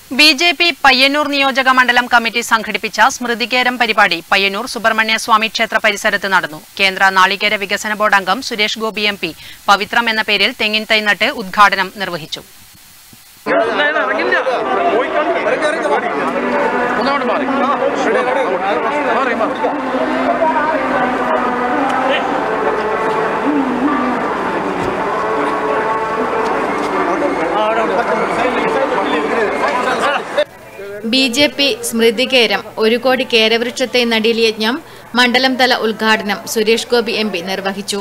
B J P Payyanur നിയോജക മണ്ഡലം committee സംഘടിപ്പിച്ച സ്മൃതികേരം പരിപാടി പയ്യന്നൂർ സുബ്രഹ്മണ്യ സ്വാമി ക്ഷേത്ര പരിസരത്ത് നടന്നു കേന്ദ്ര നാളികേര വികസന ബോർഡ് അംഗം സുരേഷ് ഗോപി എം പി പവിത്രം എന്ന പേരിൽ തെങ്ങിൻ തൈ നട്ട് ഉദ്ഘാടനം നിർവഹിച്ചു ഒന്നോട്ട് മാറി മാറി മാറി ബി ജെ പി സ്മൃതികേരം ഒരു കോടി കേരവൃക്ഷത്തെ നടീൽ യജ്ഞം മണ്ഡലം തല ഉദ്ഘാടനം സുരേഷ് ഗോപി എം പി നിർവഹിച്ചു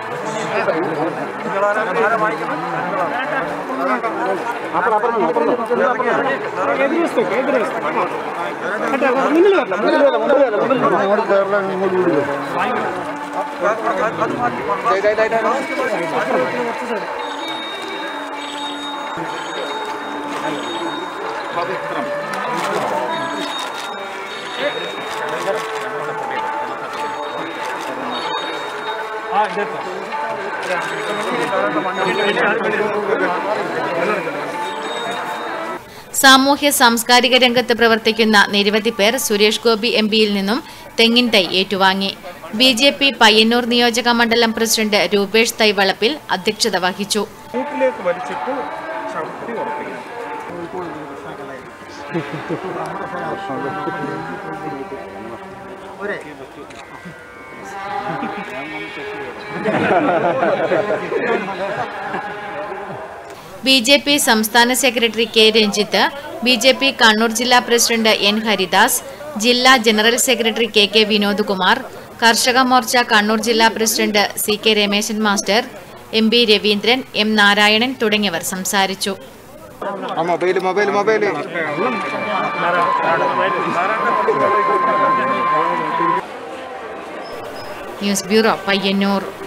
സാമൂഹ്യ സാംസ്കാരിക രംഗത്ത് പ്രവർത്തിക്കുന്ന നിരവധി പേർ സുരേഷ് ഗോപി എം പിയിൽ നിന്നും തെങ്ങിൻ തൈ ഏറ്റുവാങ്ങി ബി ജെ പി പയ്യന്നൂർ നിയോജക മണ്ഡലം പ്രസിഡന്റ് രൂപേഷ് തൈവളപ്പിൽ അധ്യക്ഷത വഹിച്ചു മൂക്കിലേക്ക് വലിച്ചിട്ട് ശക്തി ഉറപ്പിക്കണം ബി ജെ പി സംസ്ഥാന secretary K Ranjith B J P Kannur ജില്ലാ പ്രസിഡന്റ് എൻ ഹരിദാസ് ജില്ലാ general secretary K K Vinod Kumar Karshaka Morcha Kannur ജില്ലാ president C K Rameshan master M B Raveendran M Narayanan തുടങ്ങിയവർ സംസാരിച്ചു mobile mobile mobile news bureau Payyanur